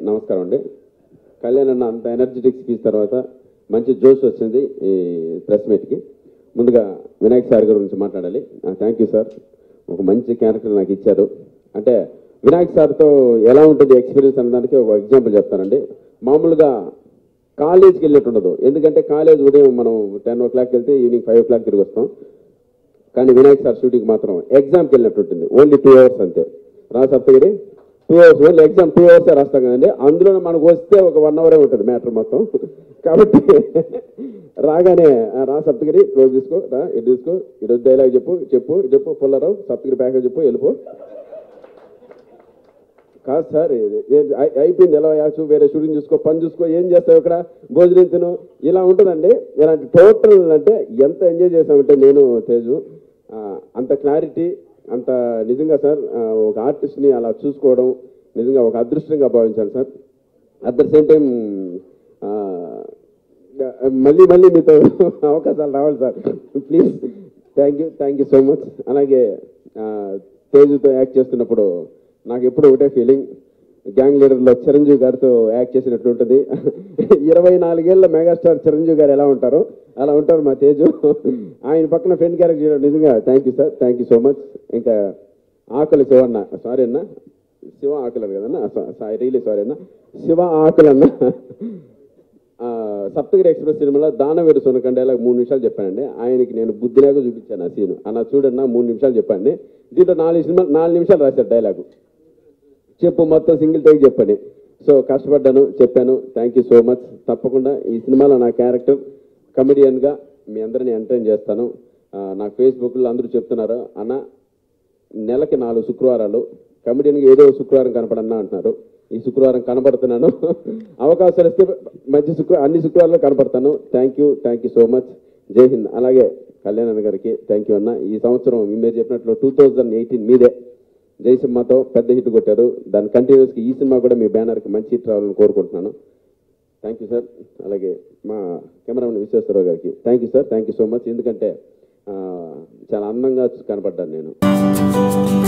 నమస్కారం అండి కళ్యాణ్ అన్న అంత ఎనర్జెటిక్ స్పీచ్ తర్వాత మంచి జోష్ వచ్చింది ఈ ప్రెస్ మీట్కి ముందుగా వినాయక్ సార్ గారి గురించి మాట్లాడాలి థ్యాంక్ యూ సార్ ఒక మంచి క్యారెక్టర్ నాకు ఇచ్చారు అంటే వినాయక్ సార్తో ఎలా ఉంటుంది ఎక్స్పీరియన్స్ అనడానికి ఒక ఎగ్జాంపుల్ చెప్తానండి మామూలుగా కాలేజ్కి వెళ్ళినట్టు ఉండదు ఎందుకంటే కాలేజ్ ఉదయం మనం టెన్ ఓ క్లాక్ వెళ్తే ఈవినింగ్ ఫైవ్ ఓ క్లాక్ తిరిగి వస్తాం కానీ వినాయక్ సార్ షూటింగ్ మాత్రం ఎగ్జామ్కి వెళ్ళినట్టు ఉంటుంది ఓన్లీ టూ అవర్స్ అంతే రా Saptagiri two hours only exam two hours రాస్తాం కదండి అందులో మనకు వస్తే ఒక వన్ అవరే ఉంటుంది మ్యాటర్ మొత్తం కాబట్టి రాగానే "ఆ, రా సప్తగిరి క్లోజ్ తీసుకో రా ఇటు తీసుకో ఇటు డైలాగ్ చెప్పు చెప్పు ఇటు చెప్పు పుల్లారావు సప్తగిరి ప్యాకేజ్ చెప్పు వెళ్ళిపో కాదు సార్ ఇది- ఇది అయి- అయిపోయింది ఎలా యాచు వేరే షూటింగ్ చూసుకో పని చూసుకో ఏం చేస్తావు ఇక్కడ భోజనం తిను ఇలా ఉంటుందండి ఇలాంటి టోటల్ అంటే ఎంత ఎంజాయ్ చేసామంటే నేను తేజు ఆ, అంత క్లారిటీ అంత నిజంగా సార్ ఆ, ఒక ఆర్టిస్ట్ని అలా చూసుకోవడం నిజంగా ఒక అదృష్టంగా భావించాను sir at the same time మళ్ళీ మళ్ళీ మీతో అవకాశాలు రావాలి sir please thank you thank you so much అలాగే ఆ, తేజుతో యాక్ట్ చేస్తున్నప్పుడు నాకు ఎప్పుడు ఒకటే ఫీలింగ్ గ్యాంగ్ లీడర్లో చిరంజీవి గారితో యాక్ట్ చేసినట్టు ఉంటుంది ఇరవై నాలుగేళ్ల మెగాస్టార్ చిరంజీవి గారు ఎలా ఉంటారో అలా ఉంటారు మా తేజు ఆయన పక్కన ఫ్రెండ్ క్యారెక్టర్ చేయడం నిజంగా thank you sir thank you so much ఇంకా ఆకలి శివన్న సారీ అన్న శివ ఆకలి కదన్నా రియలీ సారీ అన్న శివ ఆకలి అన్న ఆ, సప్తగిరి ఎక్స్ప్రెస్ సినిమాలో దానవేరు సొనకండి అలా మూడు నిమిషాలు చెప్పానండి ఆయనకి నేను బుద్ధిలాగా చూపించాను ఆ సీన్ అలా చూడన్నా మూడు నిమిషాలు చెప్పండి దీంట్లో నాలుగు సినిమా నాలుగు నిమిషాలు రాశారు డైలాగు చెప్పు మొత్తం సింగిల్ టేక్ చెప్పని సో కష్టపడ్డాను చెప్పాను థ్యాంక్ యూ సో మచ్ తప్పకుండా ఈ సినిమాలో నా క్యారెక్టర్ కమెడియన్గా మీ అందరిని ఎంటర్టైన్ చేస్తాను ఆ, నాకు ఫేస్బుక్లో అందరూ చెప్తున్నారు అన్న నెలకి నాలుగు శుక్రవారాలు కమెడియన్గా ఏదో శుక్రవారం కనపడన్నా అంటున్నారు ఈ శుక్రవారం కనపడుతున్నాను అవకాశాలు ఇస్తే మధ్య శుక్ర అన్ని శుక్రవారాలు కనపడతాను thank you thank you so much జై హింద్ అలాగే కళ్యాణ్ అన్న గారికి థ్యాంక్ యూ అన్న ఈ సంవత్సరం మీరు చెప్పినట్లు టూ థౌజండ్ ఎయిటీన్ మీదే జై సినిమాతో పెద్ద హిట్ కొట్టారు దాని కంటిన్యూస్కి ఈ సినిమా కూడా మీ బ్యానర్కి మంచి హిట్ రావాలని కోరుకుంటున్నాను థ్యాంక్ యూ సార్ అలాగే మా కెమెరామెన్ విశ్వేశ్వరరావు గారికి thank you sir thank you so much ఎందుకంటే ఆ, చాలా అందంగా కనపడ్డాను నేను